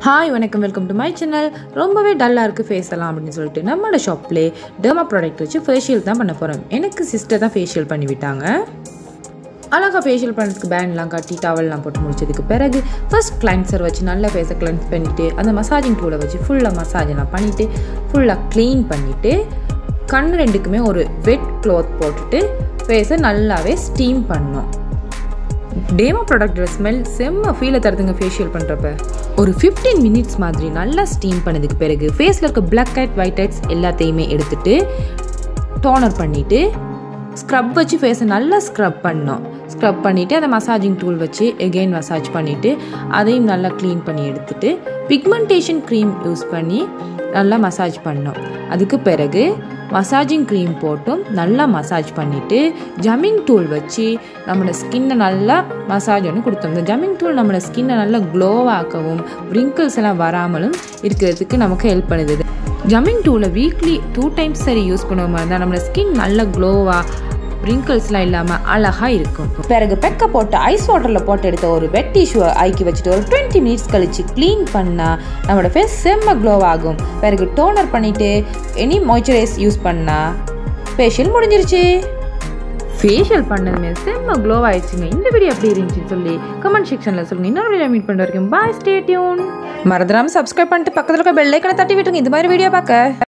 hi வணக்கம் welcome to my channel ரொம்பவே டல்லாக இருக்குது ஃபேஸ் எல்லாம் அப்படின்னு சொல்லிட்டு நம்மளோட ஷாப்லேயே டெர்மா ப்ராடக்ட் வச்சு ஃபேஷியல் தான் பண்ண போகிறோம் எனக்கு சிஸ்டர் தான் ஃபேஷியல் பண்ணி விட்டாங்க அழகாக ஃபேஷியல் பண்ணுறதுக்கு பேண்ட்லாம் கட்டி டவல்லாம் போட்டு முடிச்சதுக்கு பிறகு ஃபர்ஸ்ட் கிளைன்சர் வச்சு நல்லா ஃபேஸை கிளென்ஸ் பண்ணிவிட்டு அந்த மசாஜிங் டூலை வச்சு ஃபுல்லாக மசாஜ் எல்லாம் பண்ணிவிட்டு ஃபுல்லாக க்ளீன் பண்ணிவிட்டு கண் ரெண்டுக்குமே ஒரு வெட் க்ளாத் போட்டுட்டு ஃபேஸை நல்லாவே ஸ்டீம் பண்ணோம் டேமா ப்ராடக்டோட ஸ்மெல் செம்ம ஃபீலை தருதுங்க ஃபேஷியல் பண்ணுறப்ப ஒரு ஃபிஃப்டீன் மினிட்ஸ் மாதிரி நல்லா ஸ்டீம் பண்ணதுக்கு பிறகு ஃபேஸில் இருக்க பிளாக் ஹெட் ஒயிட் ஹெட்ஸ் எல்லாத்தையுமே எடுத்துட்டு டோனர் பண்ணிவிட்டு ஸ்க்ரப் வச்சு ஃபேஸை நல்லா ஸ்க்ரப் பண்ணோம் ஸ்க்ரப் பண்ணிவிட்டு அதை மசாஜிங் டூல் வச்சு எகெயின் மசாஜ் பண்ணிவிட்டு அதையும் நல்லா க்ளீன் பண்ணி எடுத்துட்டு பிக்மெண்டேஷன் க்ரீம் யூஸ் பண்ணி நல்லா மசாஜ் பண்ணோம் அதுக்கு பிறகு மசாஜிங் க்ரீம் போட்டும் நல்லா மசாஜ் பண்ணிவிட்டு ஜம்மிங் டூல் வச்சு நம்மளோட ஸ்கின்னை நல்லா மசாஜ் ஒன்று கொடுத்தோம் இந்த ஜம்மிங் டூல் நம்மளோட ஸ்கின்னை நல்லா க்ளோவாக்கவும் ரிங்கிள்ஸ் எல்லாம் வராமலும் இருக்கிறதுக்கு நமக்கு ஹெல்ப் பண்ணுது ஜம்மிங் டூலை வீக்லி டூ டைம்ஸ் சரி யூஸ் பண்ணுவோமா இருந்தால் நம்மளோட ஸ்கின் நல்லா க்ளோவாக ரிங்கிள்ஸ்லாம் இல்லாமல் அழகாக இருக்கும் பிறகு பெக்க போட்டு ஐஸ் வாட்டரில் போட்டு எடுத்த ஒரு வெட் டிஷ்யூ ஐக்கி வச்சுட்டு ஒரு டுவெண்ட்டி மினிட்ஸ் கழிச்சு க்ளீன் பண்ணால் நம்மளோட ஃபேஸ் செம்ம க்ளோ ஆகும் பிறகு டோனர் பண்ணிவிட்டு எனி மாய்ச்சரைஸ் யூஸ் பண்ணால் ஃபேஷியல் முடிஞ்சிருச்சு ஃபேஷியல் பண்ணதுமே செம்ம க்ளோ ஆயிடுச்சுங்க இந்த வீடியோ எப்படி இருந்துச்சுன்னு சொல்லி கமெண்ட் செக்ஷனில் சொல்லுங்கள் இன்னொரு வீடியோ மீட் பண்ணுற வரைக்கும் பாய் ஸ்டே டியூன் மறந்துடாமல் சப்ஸ்கிரைப் பண்ணிட்டு பக்கத்தில் இருக்க பெல் ஐக்கனை தட்டி விட்டுருங்க இது மாதிரி வீடியோ பார்க்க